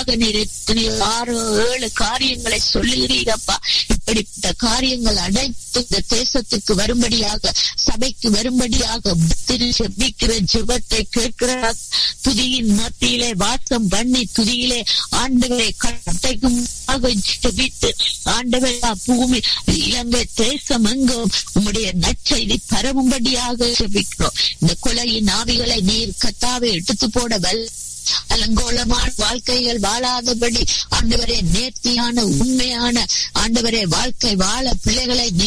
விரோதமாக நீர் எத்தனையோ ஆறு ஏழு காரியங்களை சொல்லுகிறீரப்பா இப்படிப்பட்ட காரியங்கள் அனைத்து இந்த தேசத்துக்கு வரும்படியாக சபைக்கு வரும்படியாக திரு செபிக்கிற ஜெபத்தை கேட்கிற துதியின் மத்தியிலே வாசம் பண்ணி துதியிலே ஆண்டவரை கட்டைக்கும் ஜெபித்து ஆண்டவரா பூமி இலங்கை தேசம் எங்கும் உம்முடைய நற்செய்தி பரவும்படியாக ஜெபிக்கிறோம் இந்த கொலையின் ஆவிகளை நீர் கத்தாவை எடுத்து போட வல் அலங்கோலமான வாழ்க்கைகள் வாழாதபடி ஆண்டவரே நேர்த்தியான உண்மையான ஆண்டவரே வாழ்க்கை வாழ பிள்ளைகளை